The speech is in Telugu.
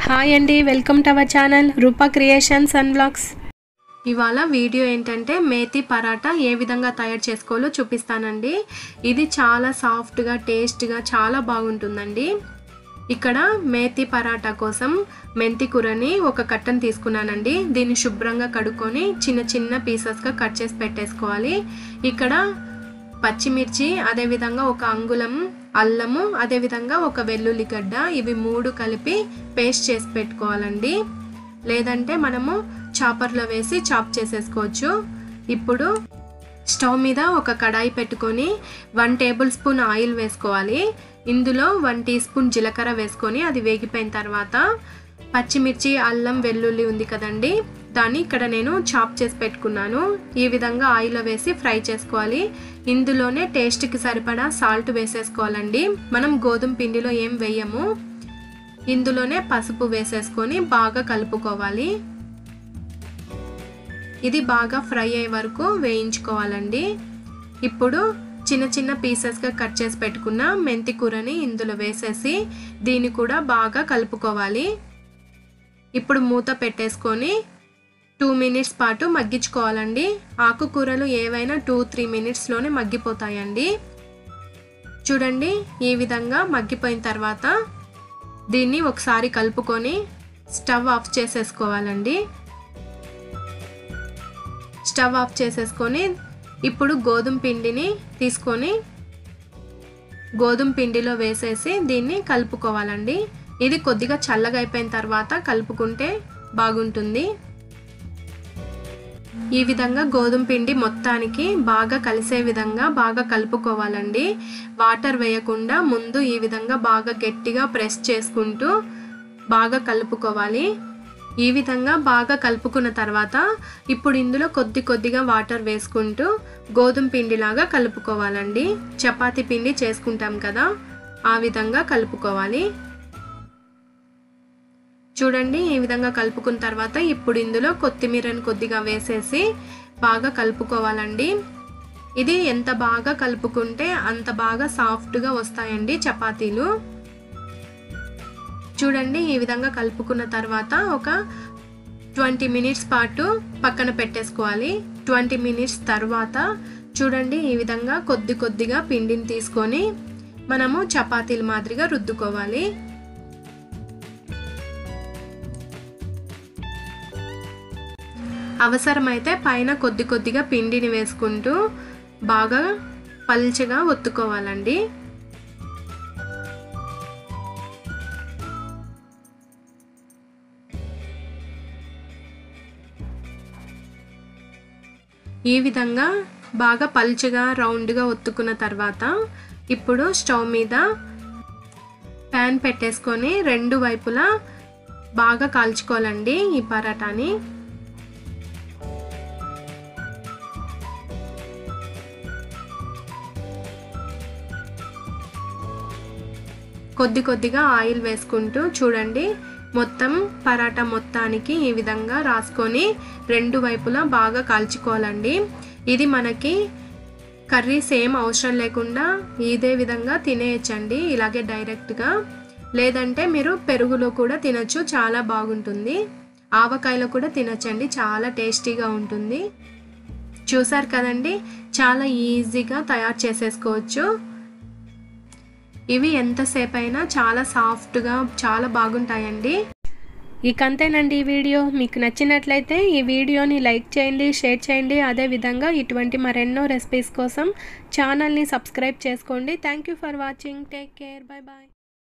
హాయ్ అండి welcome to our channel Rupa creations and blogs ఇవాళ వీడియో ఏంటంటే మేతి పరాటా ఏ విధంగా తయారు చేసుకోవాలో చూపిస్తానండి ఇది చాలా సాఫ్ట్గా టేస్ట్గా చాలా బాగుంటుందండి ఇక్కడ మేతి పరాటా కోసం మెంతి కూరని ఒక కట్టను తీసుకున్నానండి దీన్ని శుభ్రంగా కడుక్కొని చిన్న చిన్న పీసెస్గా కట్ చేసి పెట్టేసుకోవాలి ఇక్కడ పచ్చిమిర్చి అదేవిధంగా ఒక అంగుళం అల్లము అదేవిధంగా ఒక వెల్లుల్లిగడ్డ ఇవి మూడు కలిపి పేస్ట్ చేసి పెట్టుకోవాలండి లేదంటే మనము చాపర్లో వేసి చాప్ చేసేసుకోవచ్చు ఇప్పుడు స్టవ్ మీద ఒక కడాయి పెట్టుకొని వన్ టేబుల్ స్పూన్ ఆయిల్ వేసుకోవాలి ఇందులో వన్ టీ స్పూన్ జీలకర్ర వేసుకొని అది వేగిపోయిన తర్వాత పచ్చిమిర్చి అల్లం వెల్లుల్లి ఉంది కదండి దాన్ని ఇక్కడ నేను చాప్ చేసి పెట్టుకున్నాను ఈ విధంగా ఆయిల్లో వేసి ఫ్రై చేసుకోవాలి ఇందులోనే టేస్ట్కి సరిపడా సాల్ట్ వేసేసుకోవాలండి మనం గోధుమ పిండిలో ఏం వేయము ఇందులోనే పసుపు వేసేసుకొని బాగా కలుపుకోవాలి ఇది బాగా ఫ్రై అయ్యే వరకు వేయించుకోవాలండి ఇప్పుడు చిన్న చిన్న పీసెస్గా కట్ చేసి పెట్టుకున్న మెంతి కూరని ఇందులో వేసేసి దీన్ని కూడా బాగా కలుపుకోవాలి ఇప్పుడు మూత పెట్టేసుకొని టూ మినిట్స్ పాటు మగ్గించుకోవాలండి ఆకుకూరలు ఏవైనా టూ త్రీ మినిట్స్లోనే మగ్గిపోతాయండి చూడండి ఈ విధంగా మగ్గిపోయిన తర్వాత దీన్ని ఒకసారి కలుపుకొని స్టవ్ ఆఫ్ చేసేసుకోవాలండి స్టవ్ ఆఫ్ చేసేసుకొని ఇప్పుడు గోధుమ పిండిని తీసుకొని గోధుమ పిండిలో వేసేసి దీన్ని కలుపుకోవాలండి ఇది కొద్దిగా చల్లగా అయిపోయిన తర్వాత కలుపుకుంటే బాగుంటుంది ఈ విధంగా గోధుమ పిండి మొత్తానికి బాగా కలిసే విధంగా బాగా కలుపుకోవాలండి వాటర్ వేయకుండా ముందు ఈ విధంగా బాగా గట్టిగా ప్రెస్ చేసుకుంటూ బాగా కలుపుకోవాలి ఈ విధంగా బాగా కలుపుకున్న తర్వాత ఇప్పుడు ఇందులో కొద్ది కొద్దిగా వాటర్ వేసుకుంటూ గోధుమ పిండిలాగా కలుపుకోవాలండి చపాతీ పిండి చేసుకుంటాం కదా ఆ విధంగా కలుపుకోవాలి చూడండి ఈ విధంగా కలుపుకున్న తర్వాత ఇప్పుడు ఇందులో కొత్తిమీరని కొద్దిగా వేసేసి బాగా కలుపుకోవాలండి ఇది ఎంత బాగా కలుపుకుంటే అంత బాగా సాఫ్ట్గా వస్తాయండి చపాతీలు చూడండి ఈ విధంగా కలుపుకున్న తర్వాత ఒక ట్వంటీ మినిట్స్ పాటు పక్కన పెట్టేసుకోవాలి ట్వంటీ మినిట్స్ తర్వాత చూడండి ఈ విధంగా కొద్ది కొద్దిగా పిండిని తీసుకొని మనము చపాతీల మాదిరిగా రుద్దుకోవాలి అవసరమైతే పైన కొద్ది కొద్దిగా పిండిని వేసుకుంటూ బాగా పల్చగా ఒత్తుకోవాలండి ఈ విధంగా బాగా పల్చగా రౌండ్గా ఒత్తుకున్న తర్వాత ఇప్పుడు స్టవ్ మీద ప్యాన్ పెట్టేసుకొని రెండు వైపులా బాగా కాల్చుకోవాలండి ఈ పరాటాని కొద్ది కొద్దిగా ఆయిల్ వేసుకుంటూ చూడండి మొత్తం పరాటా మొత్తానికి ఈ విధంగా రాసుకొని రెండు వైపులా బాగా కాల్చుకోవాలండి ఇది మనకి కర్రీ సేమ్ అవసరం లేకుండా ఇదే విధంగా తినేయచ్చండి ఇలాగే డైరెక్ట్గా లేదంటే మీరు పెరుగులో కూడా తినచ్చు చాలా బాగుంటుంది ఆవకాయలో కూడా తినచ్చండి చాలా టేస్టీగా ఉంటుంది చూసారు కదండి చాలా ఈజీగా తయారు చేసేసుకోవచ్చు ఇవి ఎంతసేపు అయినా చాలా సాఫ్ట్గా చాలా బాగుంటాయండి ఇక అంతేనండి ఈ వీడియో మీకు నచ్చినట్లయితే ఈ వీడియోని లైక్ చేయండి షేర్ చేయండి అదేవిధంగా ఇటువంటి మరెన్నో రెసిపీస్ కోసం ఛానల్ని సబ్స్క్రైబ్ చేసుకోండి thank you for watching take care bye bye